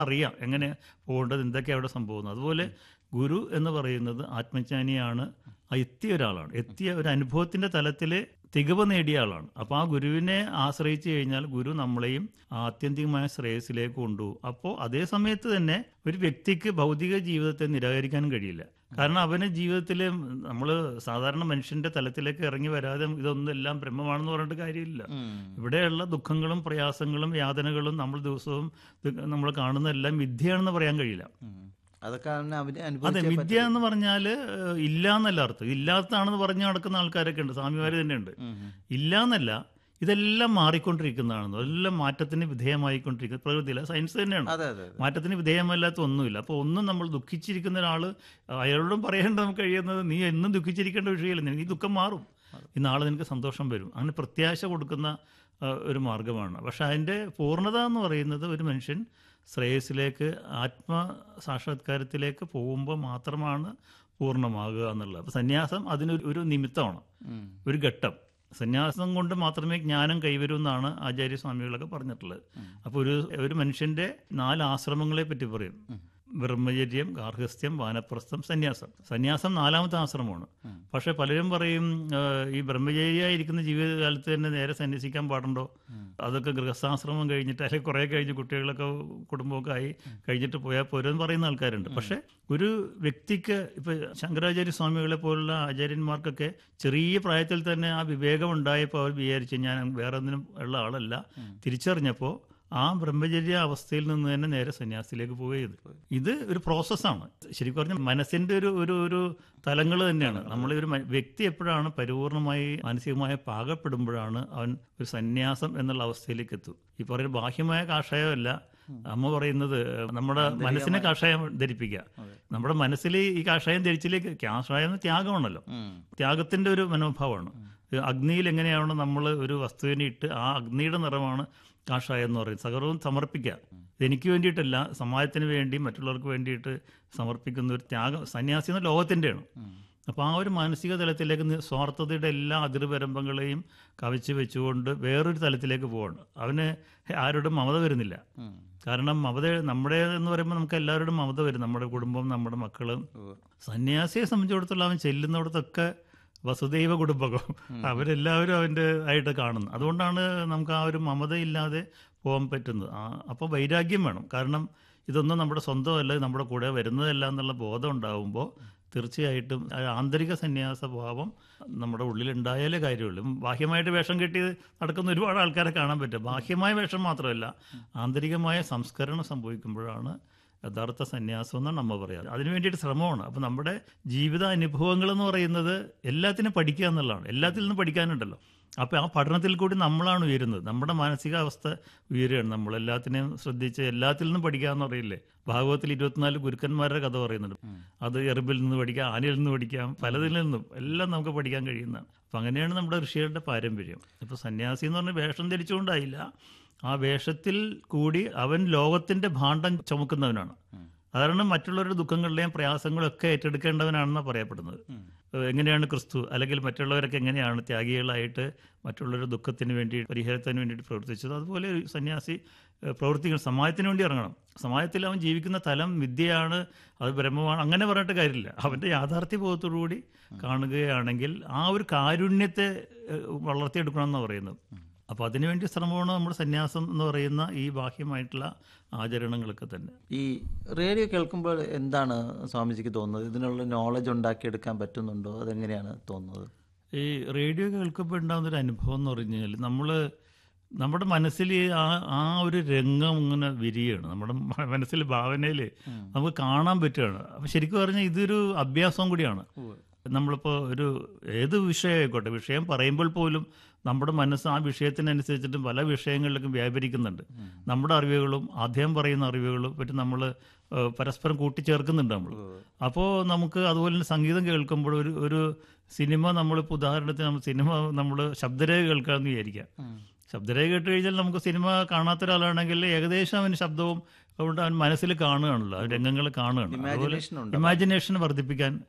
അറിയാം എങ്ങനെ പോകേണ്ടത് എന്തൊക്കെ അവിടെ സംഭവിക്കുന്നത് അതുപോലെ ഗുരു എന്ന് പറയുന്നത് ആത്മജ്ഞാനിയാണ് ആ എത്തിയ ഒരാളാണ് എത്തിയ ഒരു അനുഭവത്തിന്റെ തലത്തിൽ തികവ് നേടിയ ആളാണ് അപ്പോൾ ആ ഗുരുവിനെ ആശ്രയിച്ചു കഴിഞ്ഞാൽ ഗുരു നമ്മളെയും ആത്യന്തികമായ ശ്രേയസിലേക്ക് കൊണ്ടുപോകും അപ്പോൾ അതേ സമയത്ത് തന്നെ ഒരു വ്യക്തിക്ക് ഭൗതിക ജീവിതത്തെ നിരാകരിക്കാനും കഴിയില്ല കാരണം അവന് ജീവിതത്തിൽ നമ്മൾ സാധാരണ മനുഷ്യന്റെ തലത്തിലേക്ക് ഇറങ്ങി വരാതെ ഇതൊന്നും എല്ലാം ബ്രഹ്മമാണെന്ന് പറഞ്ഞിട്ട് കാര്യമില്ല ഇവിടെയുള്ള ദുഃഖങ്ങളും പ്രയാസങ്ങളും യാതനകളും നമ്മൾ ദിവസവും നമ്മൾ കാണുന്ന എല്ലാം മിഥ്യയാണെന്ന് പറയാൻ കഴിയില്ല അതൊക്കെ അവന് അവന് അതെ അനുഭവിച്ചേ മിഥ്യ എന്ന് പറഞ്ഞാൽ ഇല്ല എന്നല്ല അർത്ഥം ഇല്ലാത്തതാണെന്ന് പറഞ്ഞു നടക്കുന്ന ആൾക്കാരൊക്കെ ഉണ്ട് സ്വാമിമാർ തന്നെ ഉണ്ട് ഇല്ല എന്നല്ല ഇതെല്ലാം മാറിക്കൊണ്ടിരിക്കുന്നതാണെന്ന് എല്ലാം മാറ്റത്തിന് വിധേയമായിക്കൊണ്ടിരിക്കുന്നത് പ്രകൃതിയില്ല സയൻസ് തന്നെയാണ് അതെ അതെ അതെ മാറ്റത്തിന് വിധേയമല്ലാത്ത ഒന്നുമില്ല അപ്പോൾ ഒന്നും നമ്മൾ ദുഃഖിച്ചിരിക്കുന്ന ഒരാൾ അയാളോടും പറയേണ്ട നമുക്ക് കഴിയുന്നത് നീ എന്നും ദുഃഖിച്ചിരിക്കേണ്ട വിഷയമില്ല നിനക്ക് ഈ ദുഃഖം മാറും ഈ നാളെ നിനക്ക് സന്തോഷം വരും അങ്ങനെ പ്രത്യാശ കൊടുക്കുന്ന ആ, ഒരു മാർഗമാണ് പക്ഷെ അതിൻ്റെ പൂർണ്ണത എന്ന് പറയുന്നത് ഒരു മനുഷ്യൻ ശ്രേയസിലേക്ക് ആത്മ സാക്ഷാത്കാരത്തിലേക്ക് പോകുമ്പോൾ മാത്രമാണ് പൂർണ്ണമാകുക എന്നുള്ളത് അപ്പോൾ സന്യാസം അതിനൊരു ഒരു നിമിത്തമാണ് ഉം. ഒരു ഘട്ടം സന്യാസം കൊണ്ട് മാത്രമേ ജ്ഞാനം കൈവരൂ എന്നാണ് ആചാര്യസ്വാമികളൊക്കെ പറഞ്ഞിട്ടുള്ളത് അപ്പോൾ ഒരു ഒരു മനുഷ്യന്റെ നാല് ആശ്രമങ്ങളെ പറ്റി പറയും ബ്രഹ്മചര്യം ഗാർഹസ്ഥ്യം വാനപ്രസ്ഥം സന്യാസം സന്യാസം നാലാമത്തെ ആശ്രമമാണ് പക്ഷെ പലരും പറയും ആ, ഈ ബ്രഹ്മചര്യായിരിക്കുന്ന ജീവിതകാലത്ത് തന്നെ നേരെ സന്യസിക്കാൻ പാടുണ്ടോ അതൊക്കെ ഗൃഹസ്ഥാശ്രമം കഴിഞ്ഞിട്ട് അല്ലെങ്കിൽ കുറേ കഴിഞ്ഞ് കുട്ടികളൊക്കെ കുടുംബമൊക്കെ ആയി കഴിഞ്ഞിട്ട് പോയാൽ പോരെന്ന് പറയുന്ന ആൾക്കാരുണ്ട് പക്ഷെ ഒരു വ്യക്തിക്ക് ഇപ്പൊ ശങ്കരാചാര്യ സ്വാമികളെ പോലുള്ള ആചാര്യന്മാർക്കൊക്കെ ചെറിയ പ്രായത്തിൽ തന്നെ ആ വിവേകം ഉണ്ടായപ്പോൾ അവർ വിചാരിച്ചു ഞാൻ വേറെ ഒന്നിനും ഉള്ള ആളല്ല തിരിച്ചറിഞ്ഞപ്പോൾ ആ ബ്രഹ്മചര്യ അവസ്ഥയിൽ നിന്ന് തന്നെ നേരെ സന്യാസത്തിലേക്ക് പോവുകയത് ഇത് ഒരു പ്രോസസ്സാണ് ശരിക്കും പറഞ്ഞാൽ മനസ്സിന്റെ ഒരു ഒരു ഒരു തലങ്ങൾ തന്നെയാണ് നമ്മൾ ഒരു മ- വ്യക്തി എപ്പോഴാണ് പരിപൂർണമായി മാനസികമായി പാകപ്പെടുമ്പോഴാണ് അവൻ ഒരു സന്യാസം എന്നുള്ള അവസ്ഥയിലേക്ക് എത്തും ഈ പറയുന്ന ബാഹ്യമായ കാഷായമല്ല അമ്മ പറയുന്നത് നമ്മുടെ മനസ്സിനെ കാഷായം ധരിപ്പിക്കുക നമ്മുടെ മനസ്സിൽ ഈ കാഷായം ധരിച്ചിലേക്ക് കാഷായം എന്ന് ത്യാഗമാണല്ലോ ഉം. ത്യാഗത്തിന്റെ ഒരു മനോഭാവമാണ് അഗ്നിയിൽ എങ്ങനെയാണോ നമ്മൾ ഒരു വസ്തുവിനെ ഇട്ട് ആ അഗ്നിയുടെ നിറമാണ് കാഷായം എന്ന് പറയുന്നത് സകലവും സമർപ്പിക്കുക എനിക്ക് വേണ്ടിയിട്ടല്ല സമാജത്തിന് വേണ്ടി മറ്റുള്ളവർക്ക് വേണ്ടിയിട്ട് സമർപ്പിക്കുന്ന ഒരു ത്യാഗം സന്യാസി എന്ന ലോകത്തിൻ്റെയാണ് അപ്പോൾ ആ ഒരു മാനസിക തലത്തിലേക്ക് നി- സ്വാർത്ഥതയുടെ എല്ലാ അതിർവരമ്പങ്ങളെയും കവച്ച് വെച്ചുകൊണ്ട് വേറൊരു തലത്തിലേക്ക് പോവാണ് അവന് ആരോടും മമത വരുന്നില്ല ഉം. കാരണം മമത നമ്മുടെ എന്ന് പറയുമ്പോൾ നമുക്ക് എല്ലാവരോടും മമത വരും നമ്മുടെ കുടുംബം നമ്മുടെ മക്കള് ഉവ്വ്. സന്യാസിയെ സംബന്ധിച്ചിടത്തോളം അവൻ ചെല്ലുന്നിടത്തൊക്കെ വസുദൈവ കുടുംബകം അവരെല്ലാവരും അവൻ്റെ ആയിട്ട് കാണുന്നു അതുകൊണ്ടാണ് നമുക്ക് ആ ഒരു മമതയില്ലാതെ പോകാൻ പറ്റുന്നത് ആ അപ്പോൾ വൈരാഗ്യം വേണം കാരണം ഇതൊന്നും നമ്മുടെ സ്വന്തമല്ല ഇത് നമ്മുടെ കൂടെ വരുന്നതല്ല എന്നുള്ള ബോധം ഉണ്ടാകുമ്പോൾ തീർച്ചയായിട്ടും ആ ആന്തരിക സന്യാസ ഭാവം നമ്മുടെ ഉള്ളിലുണ്ടായാലേ കാര്യമുള്ളൂ ബാഹ്യമായിട്ട് വേഷം കെട്ടി നടക്കുന്ന ഒരുപാട് ആൾക്കാരെ കാണാൻ പറ്റും ബാഹ്യമായ വേഷം മാത്രമല്ല ആന്തരികമായ സംസ്കരണം സംഭവിക്കുമ്പോഴാണ് യഥാർത്ഥ സന്യാസം എന്നാണ് നമ്മ പറയാറ് അതിനു വേണ്ടിയിട്ട് ശ്രമമാണ് അപ്പം നമ്മുടെ ജീവിത അനുഭവങ്ങൾ എന്ന് പറയുന്നത് എല്ലാത്തിനും പഠിക്കുക എന്നുള്ളതാണ് എല്ലാത്തിൽ നിന്നും പഠിക്കാനുണ്ടല്ലോ അപ്പം ആ പഠനത്തിൽ കൂടി നമ്മളാണ് ഉയരുന്നത് നമ്മുടെ മാനസികാവസ്ഥ ഉയരുകയാണ് നമ്മൾ എല്ലാത്തിനെയും ശ്രദ്ധിച്ച് എല്ലാത്തിൽ നിന്നും പഠിക്കുക എന്ന് പറയില്ലേ ഭാഗവത്തിൽ ഇരുപത്തിനാല് ഗുരുക്കന്മാരുടെ കഥ പറയുന്നുണ്ട് അത് എറുമ്പിൽ നിന്ന് പഠിക്കാം ആനയിൽ നിന്ന് പഠിക്കാം പലതിൽ നിന്നും എല്ലാം നമുക്ക് പഠിക്കാൻ കഴിയുന്നതാണ് അപ്പം അങ്ങനെയാണ് നമ്മുടെ ഋഷികളുടെ പാരമ്പര്യം ഇപ്പോൾ സന്യാസി എന്ന് പറഞ്ഞാൽ വേഷം ധരിച്ചുകൊണ്ടായില്ല ആ വേഷത്തിൽ കൂടി അവൻ ലോകത്തിന്റെ ഭാണ്ഡം ചുമക്കുന്നവനാണ് അതാണ് മറ്റുള്ളവരുടെ ദുഃഖങ്ങളുടെയും പ്രയാസങ്ങളൊക്കെ ഏറ്റെടുക്കേണ്ടവനാണെന്നാണ് പറയപ്പെടുന്നത് ഏഹ് എങ്ങനെയാണ് ക്രിസ്തു അല്ലെങ്കിൽ മറ്റുള്ളവരൊക്കെ എങ്ങനെയാണ് ത്യാഗികളായിട്ട് മറ്റുള്ളവരുടെ ദുഃഖത്തിന് വേണ്ടി പരിഹാരത്തിന് വേണ്ടിയിട്ട് പ്രവർത്തിച്ചത് അതുപോലെ ഒരു സന്യാസി ഏഹ് പ്രവർത്തിക്കണം സമാജത്തിന് വേണ്ടി ഇറങ്ങണം സമാജത്തിൽ അവൻ ജീവിക്കുന്ന തലം വിദ്യയാണ് അത് ബ്രഹ്മമാണ് അങ്ങനെ പറഞ്ഞിട്ട് കാര്യമില്ല അവൻ്റെ യാഥാർത്ഥ്യ ബോധത്തോടുകൂടി കാണുകയാണെങ്കിൽ ആ ഒരു കാരുണ്യത്തെ ഏഹ് വളർത്തിയെടുക്കണം എന്നാണ് പറയുന്നത് അപ്പോൾ അതിനുവേണ്ടി ശ്രമമാണ് നമ്മുടെ സന്യാസം എന്ന് പറയുന്ന ഈ ബാഹ്യമായിട്ടുള്ള ആചരണങ്ങളൊക്കെ തന്നെ ഈ റേഡിയോ കേൾക്കുമ്പോൾ എന്താണ് സ്വാമിജിക്ക് തോന്നുന്നത് ഇതിനുള്ള നോളജ് ഉണ്ടാക്കിയെടുക്കാൻ പറ്റുന്നുണ്ടോ അതെങ്ങനെയാണ് തോന്നുന്നത് ഈ റേഡിയോ കേൾക്കുമ്പോൾ ഉണ്ടാകുന്ന ഒരു അനുഭവം എന്ന് പറഞ്ഞു കഴിഞ്ഞാൽ നമ്മൾ നമ്മുടെ മനസ്സിൽ ആ ആ ഒരു രംഗം ഇങ്ങനെ വിരിയാണ് നമ്മുടെ മ- മനസ്സിൽ ഭാവനയിൽ നമുക്ക് കാണാൻ പറ്റുകയാണ് അപ്പം ശരിക്കും പറഞ്ഞാൽ ഇതൊരു അഭ്യാസം കൂടിയാണ് നമ്മളിപ്പോൾ ഒരു ഏത് വിഷയമായിക്കോട്ടെ വിഷയം പറയുമ്പോൾ പോലും നമ്മുടെ മനസ്സ് ആ വിഷയത്തിനനുസരിച്ചിട്ട് പല വിഷയങ്ങളിലേക്കും വ്യാപരിക്കുന്നുണ്ട് നമ്മുടെ അറിവുകളും അദ്ദേഹം പറയുന്ന അറിവുകളും പറ്റി നമ്മൾ പരസ്പരം കൂട്ടിച്ചേർക്കുന്നുണ്ട് നമ്മൾ അപ്പോൾ നമുക്ക് അതുപോലെ തന്നെ സംഗീതം കേൾക്കുമ്പോൾ ഒരു ഒരു സിനിമ നമ്മളിപ്പോൾ ഉദാഹരണത്തിന് നമ്മൾ സിനിമ നമ്മൾ ശബ്ദരേഖ കേൾക്കാമെന്ന് വിചാരിക്കാം ശബ്ദരേഖ കേട്ട് കഴിഞ്ഞാൽ നമുക്ക് സിനിമ കാണാത്ത ഒരാളാണെങ്കിൽ ഏകദേശം അവന് ശബ്ദവും അതുകൊണ്ട് അവൻ മനസ്സിൽ കാണുകയാണല്ലോ ആ രംഗങ്ങൾ കാണുകയാണ് അതുപോലെ Imagination ഉണ്ട്. ഇമാജിനേഷൻ വർദ്ധിപ്പിക്കാൻ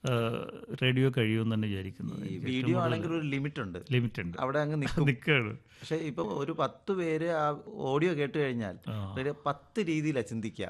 റേഡിയോ കഴിയുമെന്ന് തന്നെ വിചാരിക്കുന്നത് ഈ വീഡിയോ ആണെങ്കിൽ ഒരു ലിമിറ്റ് ഉണ്ട് ലിമിറ്റ് ഉണ്ട് അവിടെ അങ്ങ് നിൽക്കും നിൽക്കുകയാണ് പക്ഷെ ഇപ്പൊ ഒരു പത്ത് പേര് ആ ഓഡിയോ കേട്ട് കഴിഞ്ഞാൽ ആ. ഒരു പത്ത് രീതിയിലാണ് ചിന്തിക്കുക